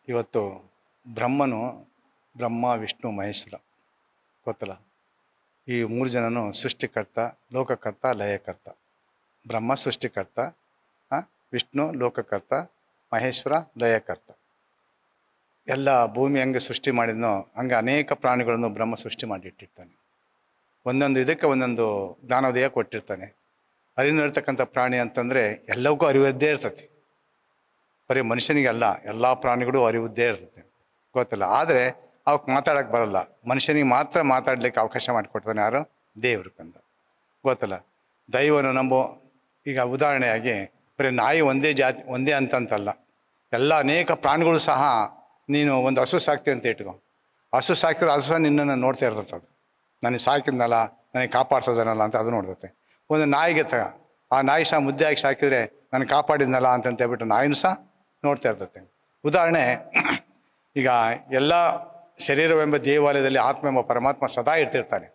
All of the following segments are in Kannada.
ಇವತ್ತು ಬ್ರಹ್ಮನು ಬ್ರಹ್ಮ ವಿಷ್ಣು ಮಹೇಶ್ವರ ಗೊತ್ತಲ್ಲ ಈ ಮೂರು ಜನನು ಸೃಷ್ಟಿಕರ್ತ ಲೋಕಕರ್ತ ಲಯಕರ್ತ ಬ್ರಹ್ಮ ಸೃಷ್ಟಿಕರ್ತ ಆ, ವಿಷ್ಣು ಲೋಕಕರ್ತ ಮಹೇಶ್ವರ ಲಯಕರ್ತ ಎಲ್ಲ ಭೂಮಿ ಹೆಂಗೆ ಸೃಷ್ಟಿ ಮಾಡಿದ್ನೋ ಹಂಗೆ ಅನೇಕ ಪ್ರಾಣಿಗಳನ್ನು ಬ್ರಹ್ಮ ಸೃಷ್ಟಿ ಮಾಡಿಟ್ಟಿರ್ತಾನೆ ಒಂದೊಂದು ಇದಕ್ಕೆ ಒಂದೊಂದು ಜ್ಞಾನೋದಯ ಕೊಟ್ಟಿರ್ತಾನೆ ಅರಿವಿನರ್ತಕ್ಕಂಥ ಪ್ರಾಣಿ ಅಂತಂದರೆ ಎಲ್ಲವಕ್ಕೂ ಅರಿವದ್ದೇ ಇರ್ತತಿ ಬರೀ ಮನುಷ್ಯನಿಗೆ ಅಲ್ಲ ಎಲ್ಲ ಪ್ರಾಣಿಗಳು ಅರಿವುದ್ದೇ ಇರ್ತದೆ ಗೊತ್ತಲ್ಲ ಆದರೆ ಅವಕ್ಕೆ ಮಾತಾಡೋಕ್ಕೆ ಬರಲ್ಲ ಮನುಷ್ಯನಿಗೆ ಮಾತ್ರ ಮಾತಾಡ್ಲಿಕ್ಕೆ ಅವಕಾಶ ಮಾಡಿಕೊಡ್ತಾನೆ ಯಾರು ದೇವರು ಕಂದ ಗೊತ್ತಲ್ಲ ದೈವನು ನಂಬೋ ಈಗ ಉದಾಹರಣೆಯಾಗಿ ಬರೀ ನಾಯಿ ಒಂದೇ ಜಾತಿ ಒಂದೇ ಅಂತಂತಲ್ಲ ಎಲ್ಲ ಅನೇಕ ಪ್ರಾಣಿಗಳು ಸಹ ನೀನು ಒಂದು ಹಸು ಸಾಕ್ತಿ ಅಂತ ಇಟ್ಕೊ ಹಸು ಸಾಕಿದ್ರೆ ಹಸು ನಿನ್ನನ್ನು ನೋಡ್ತಾ ಇರ್ತದೆ ಅದು ನನಗೆ ಸಾಕಿದ್ನಲ್ಲ ನನಗೆ ಕಾಪಾಡ್ಸೋದನಲ್ಲ ಅಂತ ಅದು ನೋಡ್ತತೆ ಒಂದು ನಾಯಿಗೆ ತಗ ಆ ನಾಯಿ ಸಹ ಮುದ್ದೆ ಹಾಕಿ ಸಾಕಿದ್ರೆ ನನಗೆ ಕಾಪಾಡಿದ್ನಲ್ಲ ಅಂತಂತ ಹೇಳ್ಬಿಟ್ಟು ನಾಯಿನೂ ಸಹ ನೋಡ್ತಾ ಇರ್ತತೆ ಉದಾಹರಣೆ ಈಗ ಎಲ್ಲ ಶರೀರವೆಂಬ ದೇವಾಲಯದಲ್ಲಿ ಆತ್ಮ ಎಂಬ ಪರಮಾತ್ಮ ಸದಾ ಇರ್ತಿರ್ತಾನೆ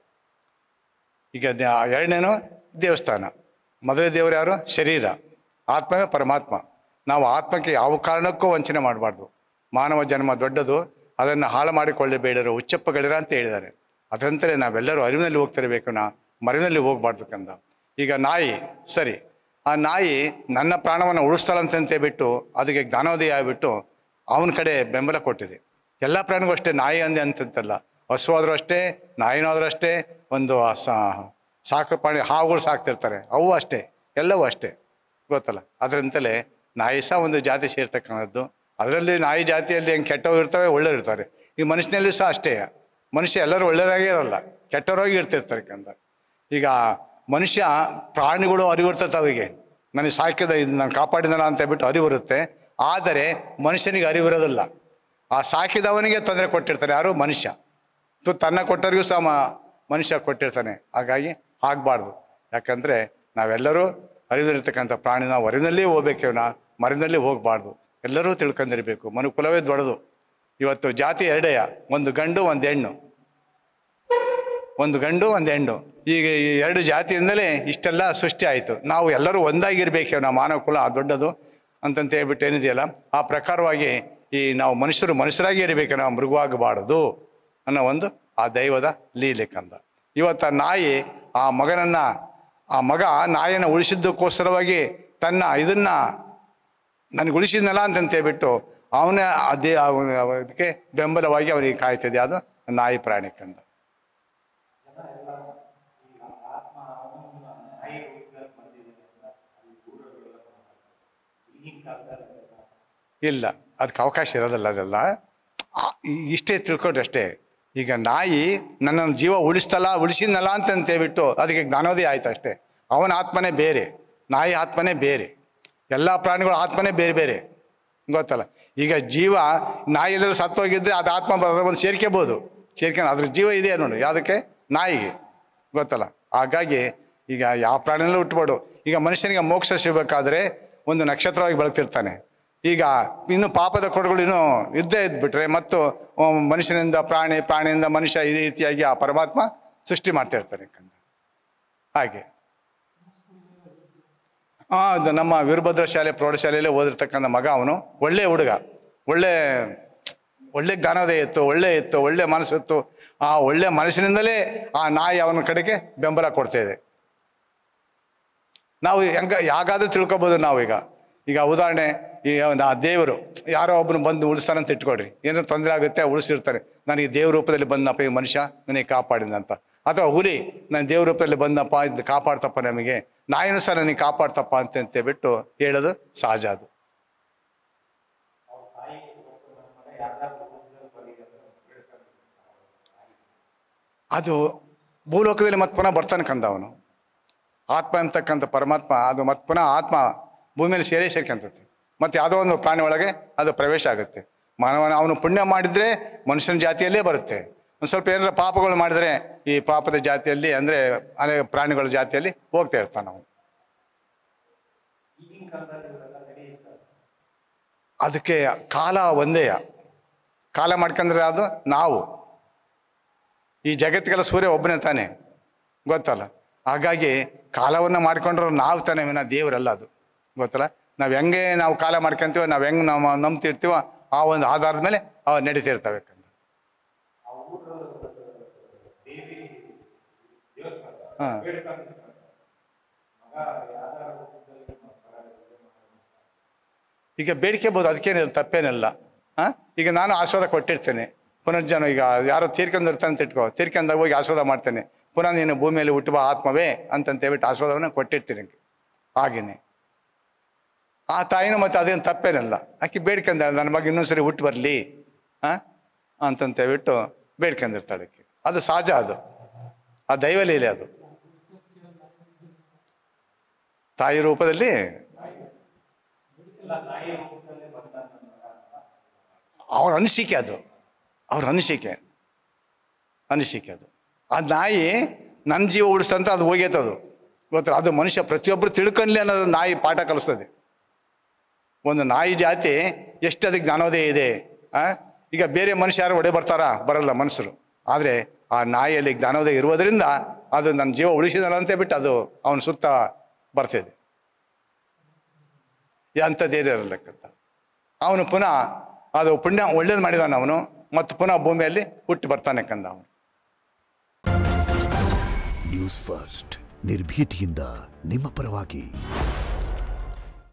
ಈಗ ದ- ಎರಡನೇನು ದೇವಸ್ಥಾನ ಮೊದಲೇ ದೇವರು ಯಾರು ಶರೀರ ಆತ್ಮವೇ ಪರಮಾತ್ಮ ನಾವು ಆತ್ಮಕ್ಕೆ ಯಾವ ಕಾರಣಕ್ಕೂ ವಂಚನೆ ಮಾಡಬಾರ್ದು ಮಾನವ ಜನ್ಮ ದೊಡ್ಡದು ಅದನ್ನು ಹಾಳು ಮಾಡಿಕೊಳ್ಳಬೇಡರು ಉಚ್ಚಪ್ಪಗಳಿರ ಅಂತ ಹೇಳಿದ್ದಾರೆ ಅದರಂತಲೇ ನಾವೆಲ್ಲರೂ ಅರಿವಿನಲ್ಲಿ ಹೋಗ್ತಿರಬೇಕು ನಾ ಮರಿವಿನಲ್ಲಿ ಹೋಗ್ಬಾರ್ದು ಕಂದ ಈಗ ನಾಯಿ ಸರಿ ಆ ನಾಯಿ ನನ್ನ ಪ್ರಾಣವನ್ನು ಉಳಿಸ್ತಾಳಂತಂತೆ ಬಿಟ್ಟು ಅದಕ್ಕೆ ಜ್ಞಾನೋದಯ ಆಗಿಬಿಟ್ಟು ಅವನ ಕಡೆ ಬೆಂಬಲ ಕೊಟ್ಟಿದೆ ಎಲ್ಲ ಪ್ರಾಣಿಗೂ ಅಷ್ಟೇ ನಾಯಿ ಅಂದೆ ಅಂತಂತಲ್ಲ ಹಸು ಆದರೂ ಅಷ್ಟೇ ನಾಯಿನಾದ್ರೂ ಅಷ್ಟೇ ಒಂದು ಆ ಸಾ- ಸಾಕು ಪ್ರಾಣಿ ಹಾವುಗಳು ಸಾಕ್ತಿರ್ತಾರೆ ಅವು ಅಷ್ಟೇ ಎಲ್ಲವೂ ಅಷ್ಟೇ ಗೊತ್ತಲ್ಲ ಅದರಂತಲೇ ನಾಯಿ ಸಹ ಒಂದು ಜಾತಿ ಸೇರ್ತಕ್ಕಂಥದ್ದು ಅದರಲ್ಲಿ ನಾಯಿ ಜಾತಿಯಲ್ಲಿ ಹೆಂಗೆ ಕೆಟ್ಟವು ಇರ್ತವೆ ಒಳ್ಳೆಯವ್ರು ಇರ್ತಾರೆ ಈ ಮನುಷ್ಯನಲ್ಲಿ ಸಹ ಅಷ್ಟೇ ಮನುಷ್ಯ ಎಲ್ಲರೂ ಒಳ್ಳೆಯರಾಗೇ ಇರಲ್ಲ ಕೆಟ್ಟವರಾಗಿ ಇರ್ತಿರ್ತಾರೆ ಕಂದ ಈಗ ಮನುಷ್ಯ ಪ್ರಾಣಿಗಳು ಅರಿವಿರ್ತದೆ ಅವರಿಗೆ ನನಗೆ ಸಾಕಿದ ಇದು ನಾನು ಕಾಪಾಡಿದನ ಅಂತ ಹೇಳ್ಬಿಟ್ಟು ಅರಿವಿರುತ್ತೆ ಆದರೆ ಮನುಷ್ಯನಿಗೆ ಅರಿವಿರೋದಿಲ್ಲ ಆ ಸಾಕಿದವನಿಗೆ ತೊಂದರೆ ಕೊಟ್ಟಿರ್ತಾನೆ ಯಾರು ಮನುಷ್ಯ ತು ತನ್ನ ಕೊಟ್ಟರಿಗೂ ಸಹ ಮ- ಮನುಷ್ಯ ಕೊಟ್ಟಿರ್ತಾನೆ ಹಾಗಾಗಿ ಆಗಬಾರ್ದು ಯಾಕಂದರೆ ನಾವೆಲ್ಲರೂ ಅರಿವಿರ್ತಕ್ಕಂಥ ಪ್ರಾಣಿ ನಾವು ಅರಿವಿನಲ್ಲಿ ಹೋಗ್ಬೇಕೇವನ ಮರಿನಲ್ಲಿ ಹೋಗಬಾರ್ದು ಎಲ್ಲರೂ ತಿಳ್ಕೊಂಡಿರ್ಬೇಕು ಮನುಕುಲವೇ ದೊಡ್ಡದು ಇವತ್ತು ಜಾತಿ ಎರಡೆಯ ಒಂದು ಗಂಡು ಒಂದು ಹೆಣ್ಣು ಒಂದು ಗಂಡು ಒಂದು ಹೆಣ್ಣು ಈಗ ಈ ಎರಡು ಜಾತಿಯಿಂದಲೇ ಇಷ್ಟೆಲ್ಲ ಸೃಷ್ಟಿ ಆಯಿತು ನಾವು ಎಲ್ಲರೂ ಒಂದಾಗಿರ್ಬೇಕೆ ನಾವು ಮಾನವ ಕುಲ ದೊಡ್ಡದು ಅಂತಂತ ಹೇಳ್ಬಿಟ್ಟು ಏನಿದೆಯಲ್ಲ ಆ ಪ್ರಕಾರವಾಗಿ ಈ ನಾವು ಮನುಷ್ಯರು ಮನುಷ್ಯರಾಗಿ ಇರಬೇಕು ನಾವು ಮೃಗವಾಗಬಾರದು ಅನ್ನೋ ಒಂದು ಆ ದೈವದ ಲೀಲೆ ಕಂದ ಇವತ್ತು ಆ ನಾಯಿ ಆ ಮಗನನ್ನ ಆ ಮಗ ನಾಯಿನ ಉಳಿಸಿದ್ದಕ್ಕೋಸ್ಕರವಾಗಿ ತನ್ನ ಇದನ್ನ ನನಗೆ ಉಳಿಸಿದ್ನಲ್ಲ ಅಂತಂತ ಹೇಳ್ಬಿಟ್ಟು ಅವನೇ ಅದೇ ಅವನ ಅದಕ್ಕೆ ಬೆಂಬಲವಾಗಿ ಅವನಿಗೆ ಕಾಯ್ತದೆ ಅದು ನಾಯಿ ಪ್ರಾಣಿ ಕಂದ ಇಲ್ಲ ಅದಕ್ಕೆ ಅವಕಾಶ ಇರೋದಲ್ಲ ಅದೆಲ್ಲ ಆ, ಈ- ಇಷ್ಟೇ ತಿಳ್ಕೊಂಡ್ರೆ ಅಷ್ಟೇ ಈಗ ನಾಯಿ ನನ್ನ ಜೀವ ಉಳಿಸ್ತಲ್ಲ ಉಳಿಸಿದ್ನಲ್ಲ ಅಂತಂತ ಹೇಳ್ಬಿಟ್ಟು ಅದಕ್ಕೆ ಜ್ಞಾನೋದಯ ಆಯ್ತು ಅಷ್ಟೇ ಅವನ ಆತ್ಮನೇ ಬೇರೆ ನಾಯಿ ಆತ್ಮನೇ ಬೇರೆ ಎಲ್ಲ ಪ್ರಾಣಿಗಳ ಆತ್ಮನೇ ಬೇರೆ ಬೇರೆ ಗೊತ್ತಲ್ಲ ಈಗ ಜೀವ ನಾಯಿ ಎಲ್ಲರೂ ಸತ್ತೋಗಿದ್ರೆ ಅದು ಆತ್ಮ ಬರೋದು ಒಂದು ಸೇರ್ಕೋಬೋದು ಸೇರ್ಕೊಂಡು ಅದ್ರ ಜೀವ ಇದೆ ನೋಡಿ ಯಾವುದಕ್ಕೆ ನಾಯಿಗೆ ಗೊತ್ತಲ್ಲ ಹಾಗಾಗಿ ಈಗ ಯಾವ ಪ್ರಾಣಿನಲ್ಲೂ ಹುಟ್ಟಬೇಡು ಈಗ ಮನುಷ್ಯನಿಗೆ ಮೋಕ್ಷ ಸಿಗಬೇಕಾದ್ರೆ ಒಂದು ನಕ್ಷತ್ರವಾಗಿ ಬೆಳಗ್ತಿರ್ತಾನೆ ಈಗ ಇನ್ನು ಪಾಪದ ಕೊಡುಗಳು ಇನ್ನು ಇದ್ದೇ ಇದ್ಬಿಟ್ರೆ ಮತ್ತು ಆ, ಮನುಷ್ಯನಿಂದ ಪ್ರಾಣಿ ಪ್ರಾಣಿಯಿಂದ ಮನುಷ್ಯ ಇದೇ ರೀತಿಯಾಗಿ ಆ ಪರಮಾತ್ಮ ಸೃಷ್ಟಿ ಮಾಡ್ತಾ ಇರ್ತಾನೆ ಕಂದ ಹಾಗೆ ಆ ಅದು ನಮ್ಮ ವೀರಭದ್ರ ಶಾಲೆ ಪ್ರೌಢಶಾಲೆಯಲ್ಲೇ ಓದಿರ್ತಕ್ಕಂಥ ಮಗ ಅವನು ಒಳ್ಳೆ ಹುಡುಗ ಒಳ್ಳೆ ಒಳ್ಳೆ ಜ್ಞಾನೋದಯ ಇತ್ತು ಒಳ್ಳೆ ಇತ್ತು ಒಳ್ಳೆ ಮನಸ್ಸು ಇತ್ತು ಆ ಒಳ್ಳೆ ಮನಸ್ಸಿನಿಂದಲೇ ಆ ನಾಯಿ ಅವನ ಕಡೆಗೆ ಬೆಂಬಲ ಕೊಡ್ತಾ ಇದೆ ನಾವು ಹೆಂಗ ಯಾಗಾದ್ರೂ ತಿಳ್ಕೊಬೋದು ನಾವು ಈಗ ಈಗ ಉದಾಹರಣೆ ಈಗ ನಾ ದೇವರು ಯಾರೋ ಒಬ್ಬನು ಬಂದು ಉಳಿಸ್ತಾನಂತ ಇಟ್ಕೊಡ್ರಿ ಏನೋ ತೊಂದರೆ ಆಗುತ್ತೆ ಉಳಿಸಿರ್ತಾರೆ ನನಗೆ ದೇವ್ರ ರೂಪದಲ್ಲಿ ಬಂದಪ್ಪ ಈ ಮನುಷ್ಯ ನನಗೆ ಕಾಪಾಡಿದಂತ ಅಥವಾ ಹುಲಿ ನಾನು ದೇವ್ರ ರೂಪದಲ್ಲಿ ಬಂದಪ್ಪ ಇದು ಕಾಪಾಡ್ತಪ್ಪ ನಮಗೆ ನಾಯಿನೂ ಸಹ ನನಗೆ ಕಾಪಾಡ್ತಪ್ಪ ಅಂತ ಅಂತ ಬಿಟ್ಟು ಹೇಳೋದು ಸಹಜ ಅದು ಅದು ಭೂಲೋಕದಲ್ಲಿ ಮತ್ತೆ ಪುನಃ ಬರ್ತಾನೆ ಕಂದ ಅವನು ಆತ್ಮ ಅಂತಕ್ಕಂಥ ಪರಮಾತ್ಮ ಅದು ಮತ್ತೆ ಪುನಃ ಆತ್ಮ ಭೂಮಿಯಲ್ಲಿ ಸೇರೇ ಸೇರ್ಕೊಂತೈತಿ ಮತ್ತೆ ಯಾವುದೋ ಒಂದು ಪ್ರಾಣಿ ಒಳಗೆ ಅದು ಪ್ರವೇಶ ಆಗುತ್ತೆ ಮಾನವನ ಅವನು ಪುಣ್ಯ ಮಾಡಿದ್ರೆ ಮನುಷ್ಯನ ಜಾತಿಯಲ್ಲೇ ಬರುತ್ತೆ ಒಂದು ಸ್ವಲ್ಪ ಏನಾರ ಪಾಪಗಳು ಮಾಡಿದ್ರೆ ಈ ಪಾಪದ ಜಾತಿಯಲ್ಲಿ ಅಂದರೆ ಅನೇಕ ಪ್ರಾಣಿಗಳ ಜಾತಿಯಲ್ಲಿ ಹೋಗ್ತಾ ಇರ್ತಾನೆ ಅವನು ಅದಕ್ಕೆ ಕಾಲ ಒಂದೇಯ ಕಾಲ ಮಾಡ್ಕೊಂಡ್ರೆ ಅದು ನಾವು ಈ ಜಗತ್ತಿಗೆಲ್ಲ ಸೂರ್ಯ ಒಬ್ಬನೇ ತಾನೆ ಗೊತ್ತಲ್ಲ ಹಾಗಾಗಿ ಕಾಲವನ್ನು ಮಾಡ್ಕೊಂಡ್ರೆ ನಾವು ತಾನೇ ವಿನ ದೇವರಲ್ಲ ಅದು ಗೊತ್ತಲ್ಲ ನಾವು ಹೆಂಗೆ ನಾವು ಕಾಲ ಮಾಡ್ಕೊಂತೀವೋ ನಾವು ಹೆಂಗೆ ನಾವು ನಂಬ್ತಿರ್ತೀವೋ ಆ ಒಂದು ಆಧಾರದ ಮೇಲೆ ಅವು ನಡೀತಿರ್ತವೆ ಕಂದ ಹಾಂ ಈಗ ಬೇಡಿಕೆ ಬೋದು ಅದಕ್ಕೇನಿಲ್ಲ ತಪ್ಪೇನಿಲ್ಲ ಹಾಂ ಈಗ ನಾನು ಆಶೀರ್ವಾದ ಕೊಟ್ಟಿರ್ತೇನೆ ಪುನರ್ಜನ ಈಗ ಯಾರೋ ತೀರ್ಕೊಂಡಿರ್ತಾನೆ ಅಂತ ಇಟ್ಕೋ ತೀರ್ಕೊಂಡಾಗ ಹೋಗಿ ಆಶೀರ್ವಾದ ಮಾಡ್ತೇನೆ ಪುನಃ ನೀನು ಭೂಮಿಯಲ್ಲಿ ಹುಟ್ಟುವ ಆತ್ಮವೇ ಅಂತಂತ ಹೇಳ್ಬಿಟ್ಟು ಆಶೀರ್ವಾದವನ್ನು ಕೊಟ್ಟಿರ್ತೀನಿ ಹಾಗೇನೆ ಆ ತಾಯಿನೂ ಮತ್ತೆ ಅದೇನು ತಪ್ಪೇನಲ್ಲ ಆಕೆ ಬೇಡ್ಕೊಂಡಾಳೆ ನನ್ನ ಮಗ ಇನ್ನೊಂದ್ಸರಿ ಹುಟ್ಟು ಬರಲಿ ಹಾಂ ಅಂತಂತ ಹೇಳ್ಬಿಟ್ಟು ಬೇಡ್ಕೊಂಡಿರ್ತಾಳೆ ಆಕೆ ಅದು ಸಹಜ ಅದು ಆ ದೈವಲೀಲೆ ಅದು ತಾಯಿ ರೂಪದಲ್ಲಿ ಅವ್ರ ಅನಿಸಿಕೆ ಅದು ಅವ್ರ ಅನಿಸಿಕೆ ಅನಿಸಿಕೆ ಅದು ಆ ನಾಯಿ ನನ್ನ ಜೀವ ಉಳಿಸ್ತಂತ ಅದು ಹೋಗೈತದು ಗೊತ್ತಾ ಅದು ಮನುಷ್ಯ ಪ್ರತಿಯೊಬ್ಬರು ತಿಳ್ಕೊನ್ಲಿ ಅನ್ನೋದು ನಾಯಿ ಪಾಠ ಕಲಿಸ್ತದೆ ಒಂದು ನಾಯಿ ಜಾತಿ ಎಷ್ಟು ಅದಕ್ಕೆ ಜ್ಞಾನೋದಯ ಇದೆ ಆ ಈಗ ಬೇರೆ ಮನುಷ್ಯ ಯಾರು ಒಡೆ ಬರ್ತಾರಾ ಬರಲ್ಲ ಮನುಷ್ಯರು ಆದರೆ ಆ ನಾಯಿಯಲ್ಲಿ ಜ್ಞಾನೋದಯ ಇರುವುದರಿಂದ ಅದು ನನ್ನ ಜೀವ ಉಳಿಸಿದಲ್ಲ ಅಂತ ಬಿಟ್ಟು ಅದು ಅವನ ಸುತ್ತ ಬರ್ತಿದೆ ಅಂಥದ್ದೇನೇ ಇರಲಿಕ್ಕಂತ ಅವನು ಪುನಃ ಅದು ಪುಣ್ಯ ಒಳ್ಳೇದು ಮಾಡಿದಾನ ಅವನು ಮತ್ತು ಪುನಃ ಭೂಮಿಯಲ್ಲಿ ಹುಟ್ಟಿ ಬರ್ತಾನೆ ಕಂದ ಅವನು ನ್ಯೂಸ್ ಫಸ್ಟ್ ನಿರ್ಭೀತಿಯಿಂದ ನಿಮ್ಮ ಪರವಾಗಿ